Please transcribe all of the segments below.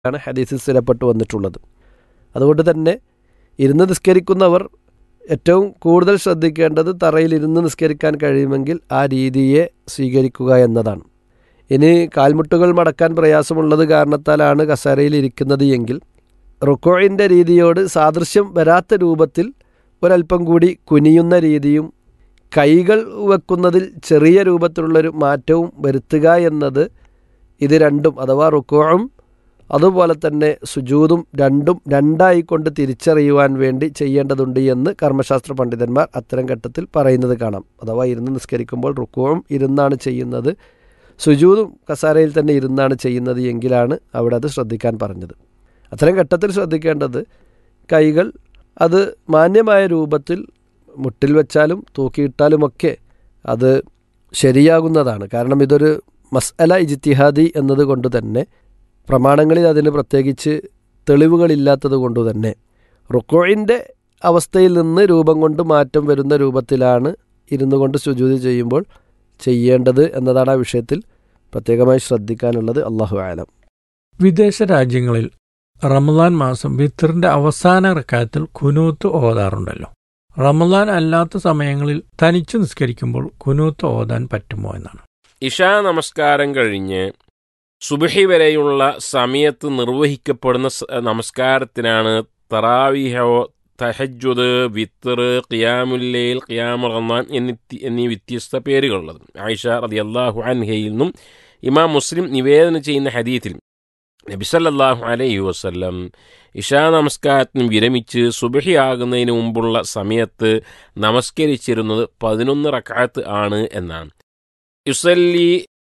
ആണ് ഹദീസിൽ സ്ഥിരപ്പെട്ടു വന്നിട്ടുള്ളത് അതുകൊണ്ട് തന്നെ ഇരുന്ന് നിസ്കരിക്കുന്നവർ ഏറ്റവും കൂടുതൽ ശ്രദ്ധിക്കേണ്ടത് തറയിൽ ഇരുന്ന് നിസ്കരിക്കാൻ കഴിയുമെങ്കിൽ ആ രീതിയെ സ്വീകരിക്കുക എന്നതാണ് ഇനി കാൽമുട്ടുകൾ മടക്കാൻ പ്രയാസമുള്ളത് കാരണത്താലാണ് കസേരയിൽ ഇരിക്കുന്നത് എങ്കിൽ റുക്കോയിൻ്റെ രീതിയോട് സാദൃശ്യം വരാത്ത രൂപത്തിൽ ഒരല്പം കൂടി കുനിയുന്ന രീതിയും കൈകൾ വെക്കുന്നതിൽ ചെറിയ രൂപത്തിലുള്ളൊരു മാറ്റവും വരുത്തുക എന്നത് ഇത് രണ്ടും അഥവാ റുക്കോവും അതുപോലെ തന്നെ സുജൂതും രണ്ടും രണ്ടായി കൊണ്ട് തിരിച്ചറിയുവാൻ വേണ്ടി ചെയ്യേണ്ടതുണ്ട് എന്ന് കർമ്മശാസ്ത്ര പണ്ഡിതന്മാർ അത്തരം ഘട്ടത്തിൽ പറയുന്നത് കാണാം അഥവാ ഇരുന്ന് നിസ്കരിക്കുമ്പോൾ റുക്കോവും ഇരുന്നാണ് ചെയ്യുന്നത് സുജൂതും കസാരയിൽ തന്നെ ഇരുന്നാണ് ചെയ്യുന്നത് എങ്കിലാണ് അവിടെ അത് ശ്രദ്ധിക്കാൻ പറഞ്ഞത് അത്തരം ഘട്ടത്തിൽ ശ്രദ്ധിക്കേണ്ടത് കൈകൾ അത് മാന്യമായ രൂപത്തിൽ മുട്ടിൽ വെച്ചാലും തൂക്കിയിട്ടാലുമൊക്കെ അത് ശരിയാകുന്നതാണ് കാരണം ഇതൊരു മസ്അല ഇജ്തിഹാദി എന്നതുകൊണ്ട് തന്നെ പ്രമാണങ്ങളിൽ അതിന് പ്രത്യേകിച്ച് തെളിവുകളില്ലാത്തത് കൊണ്ട് തന്നെ റുക്കോയിൻ്റെ അവസ്ഥയിൽ നിന്ന് രൂപം കൊണ്ട് മാറ്റം വരുന്ന രൂപത്തിലാണ് ഇരുന്നു കൊണ്ട് സുജൂതി ചെയ്യുമ്പോൾ ചെയ്യേണ്ടത് എന്നതാണ് ആ വിഷയത്തിൽ പ്രത്യേകമായി ശ്രദ്ധിക്കാനുള്ളത് അള്ളാഹു ആലം വിദേശ രാജ്യങ്ങളിൽ റമദാൻ മാസം വിത്തറിന്റെ അവസാന റക്കായത്തിൽ കുനൂത്ത് ഓതാറുണ്ടല്ലോ റമദാൻ അല്ലാത്ത സമയങ്ങളിൽ തനിച്ചു നിസ്കരിക്കുമ്പോൾ കുനൂത്ത് ഓതാൻ പറ്റുമോ എന്നാണ് ഇഷാ നമസ്കാരം കഴിഞ്ഞ് സുബഹി വരെയുള്ള സമയത്ത് നിർവഹിക്കപ്പെടുന്ന സ- നമസ്കാരത്തിനാണ് തറാവിഹോ തഹജുദ് വിത്തർ ഖിയാമുല്ലയിൽ ഖിയാമു റഹ്മാൻ എന്നീ എന്നീ വ്യത്യസ്ത പേരുകളുള്ളത് ആയിഷ റതി അള്ളാഹു അൻഹയിൽ നിന്നും ഇമാം മുസ്ലിം നിവേദനം ചെയ്യുന്ന ഹദീത്തിൽ നബിസല്ലാഹു അലൈഹി വസ്ല്ലം ഇഷാ നമസ്കാരത്തിന് വിരമിച്ച് സുബഹി ആകുന്നതിന് മുമ്പുള്ള സമയത്ത് നമസ്കരിച്ചിരുന്നത് പതിനൊന്ന് റക്കാത്ത് ആണ് എന്നാണ് യുസല്ലി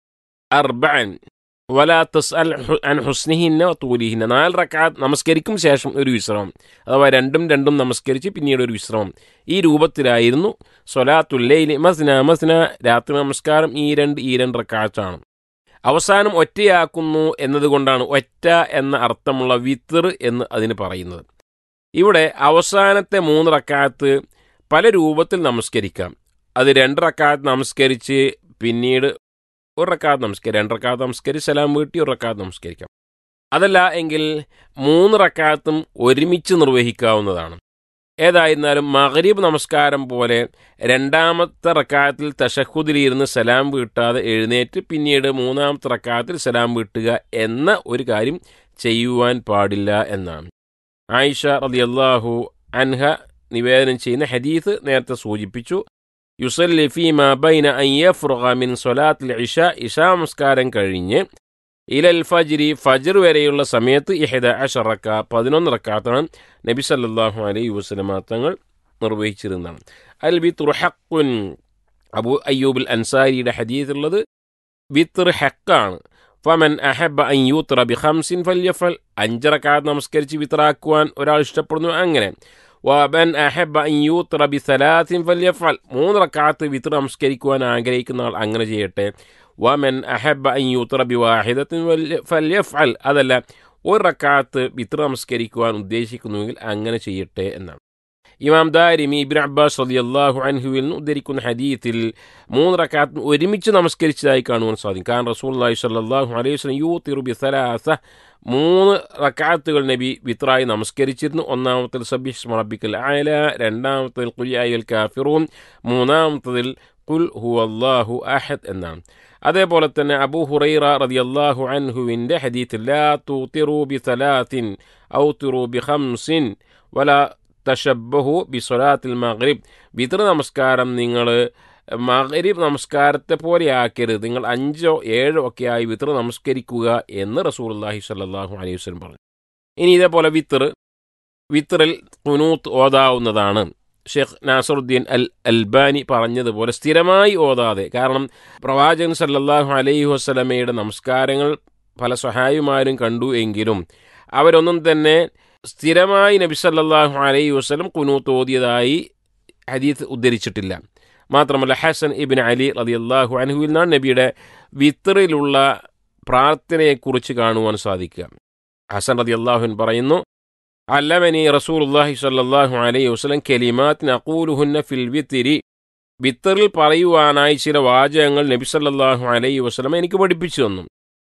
അർബൻ വലാ തസ്അൽ ഹു- അൻ ഹുസ്നിഹിന്ന തൂലിഹിന്ന നാല് റക്കാത്ത് നമസ്കരിക്കും ശേഷം ഒരു വിശ്രമം അഥവാ രണ്ടും രണ്ടും നമസ്കരിച്ച് പിന്നീട് ഒരു വിശ്രമം ഈ രൂപത്തിലായിരുന്നു സൊലാത്തുല്ലയിലെ മസ്ന മസ്ന രാത്രി നമസ്കാരം ഈ രണ്ട് ഈ രണ്ട് റക്കാത്താണ് അവസാനം ഒറ്റയാക്കുന്നു എന്നതുകൊണ്ടാണ് ഒറ്റ എന്ന അർത്ഥമുള്ള വിത്തർ എന്ന് അതിന് പറയുന്നത് ഇവിടെ അവസാനത്തെ മൂന്ന് റക്കാത്ത് പല രൂപത്തിൽ നമസ്കരിക്കാം അത് രണ്ട് റക്കാത്ത് നമസ്കരിച്ച് പിന്നീട് ഒരു റക്കാത്ത് നമസ്കരിക്കാം രണ്ട് റക്കാത്ത് നമസ്കരിച്ച് സലാം വീട്ടി ഒരു റക്കാത്ത് നമസ്കരിക്കാം അതല്ല എങ്കിൽ മൂന്ന് റക്കാത്തും ഒരുമിച്ച് നിർവഹിക്കാവുന്നതാണ് ഏതായിരുന്നാലും മഗ്രിബ് നമസ്കാരം പോലെ രണ്ടാമത്തെ റക്കാത്തിൽ തഷഹുദിലിരുന്ന് സലാം വീട്ടാതെ എഴുന്നേറ്റ് പിന്നീട് മൂന്നാമത്തെ റക്കാത്തിൽ സലാം വീട്ടുക എന്ന ഒരു കാര്യം ചെയ്യുവാൻ പാടില്ല എന്നാണ് ആയിഷ റളിയല്ലാഹു അൻഹ നിവേദനം ചെയ്യുന്ന ഹദീസ് നേരത്തെ സൂചിപ്പിച്ചു യുസല്ലി ഫീമ ബൈന അൻ യഫ്റുഗ മിൻ സ്വലാത്തിൽ ഇഷ ഇഷാ നമസ്കാരം കഴിഞ്ഞ് ഇലൽ ഫജ്രി ഫജ്ർ വരെയുള്ള സമയത്ത് ഇഹദ അഷറക്ക പതിനൊന്ന് റക്കാത്താണ് നബി സല്ലല്ലാഹു അലൈഹി വസല്ലമ തങ്ങൾ നിർവഹിച്ചിരുന്നതാണ് അൽ ബിത്റു ഹഖുൻ അബു അയ്യൂബുൽ അൻസാരിയുടെ ഹദീസുള്ളത് ബിത്ർ ഹക്കാണ് ഫമൻ അഹബ അൻ യൂത്ര ബി ഖംസിൻ ഫല്യഫൽ അഞ്ച് റക്കാത്ത് നമസ്കരിച്ച് വിത്രാക്കുവാൻ ഒരാൾ ഇഷ്ടപ്പെടുന്നു അങ്ങനെ വബൻ അഹബ അൻ യൂത്ര ബി സലാത്തിൻ ഫല്യഫൽ മൂന്ന് റക്കാത്ത് വിത്ർ നമസ്കരിക്കുവാൻ ആഗ്രഹിക്കുന്ന ആൾ അങ്ങനെ ചെയ്യട്ടെ വമൻ അഹബ അൻ യൂത്ര ബി വാഹിദത്തിൻ ഫല്യഫൽ അതല്ല ഒരു റക്കാത്ത് വിത്ർ നമസ്കരിക്കുവാൻ ഉദ്ദേശിക്കുന്നുവെങ്കിൽ അങ്ങനെ ചെയ്യട്ടെ എന്നാണ് ഇമാം ദാരിമി ഇബ്ൻ അബ്ബാസ് റളിയല്ലാഹു അൻഹുവിൽ നിന്ന് ഉദ്ധരിക്കുന്ന ഹദീത്തിൽ മൂന്ന് റക്കാത്ത് ഒരുമിച്ച് നമസ്കരിച്ചതായി കാണുവാൻ സാധിക്കും കാരണം റസൂലുള്ളാഹി സ്വല്ലല്ലാഹു അലൈഹി വസല്ലം യൂത്തിറു ബി സലാസ മൂന്ന് റക്കാത്തുകൾ നബി വിത്രായി നമസ്കരിച്ചിരുന്നു ഒന്നാമത്തിൽ സബ്ബിഹ് റബ്ബിക്കൽ അയല രണ്ടാമത്തിൽ ഖുൽ യാ അയ്യുൽ കാഫിറൂൻ മൂന്നാമത്തതിൽ ഖുൽ ഹുവല്ലാഹു അഹദ് എന്നാണ് അതേപോലെ തന്നെ അബൂ ഹുറൈറ റളിയല്ലാഹു അൻഹുവിൻ്റെ ഹദീത്തിൽ ലാ തൂത്തിറു ബി സലാത്തിൻ ഔത്തിറു ബി ഖംസിൻ വല തഷബഹു ബി സൊലാത്തിൽ മഗ്രിബ് വിതർ നമസ്കാരം നിങ്ങൾ മഗ്രിബ് നമസ്കാരത്തെ പോലെ ആക്കരുത് നിങ്ങൾ അഞ്ചോ ഏഴോ ഒക്കെ ആയി വിതർ നമസ്കരിക്കുക എന്ന് റസൂലുള്ളാഹി സ്വല്ലല്ലാഹു അലൈഹി വസല്ലം പറഞ്ഞു ഇനി ഇതേപോലെ വിത്തർ വിത്തറിൽ കുനൂത്ത് ഓതാവുന്നതാണ് ഷെയ്ഖ് നാസറുദ്ദീൻ അൽ അൽബാനി പറഞ്ഞതുപോലെ സ്ഥിരമായി ഓതാതെ കാരണം പ്രവാചകൻ സല്ലല്ലാഹു അലൈഹി വസല്ലമയുടെ നമസ്കാരങ്ങൾ പല സഹായിമാരും കണ്ടു എങ്കിലും അവരൊന്നും തന്നെ സ്ഥിരമായി നബി സല്ലല്ലാഹു അലൈഹി വസല്ലം കുനൂത്ത് ഓതിയതായി ഹദീത്ത് ഉദ്ധരിച്ചിട്ടില്ല മാത്രമല്ല ഹസൻ ഇബിൻ അലി റളിയല്ലാഹു അൻഹുവിൽ നിന്നാണ് നബിയുടെ വിത്തറിലുള്ള പ്രാർത്ഥനയെക്കുറിച്ച് കാണുവാൻ സാധിക്കുക ഹസൻ റളിയല്ലാഹുൻ പറയുന്നു അല്ലമനി റസൂലുള്ളാഹി സ്വല്ലല്ലാഹു അലൈഹി വസല്ലം കലിമാത്തിൻ അഖൂലുഹുന്ന ഫിൽ വിത്തിരി വിത്തറിൽ പറയുവാനായി ചില വാചകങ്ങൾ നബി സല്ലല്ലാഹു അലൈഹി വസല്ലം എനിക്ക് പഠിപ്പിച്ചു തന്നു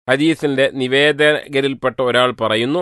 ഹദീസിന്റെ നിവേദകരിൽപ്പെട്ട ഒരാൾ പറയുന്നു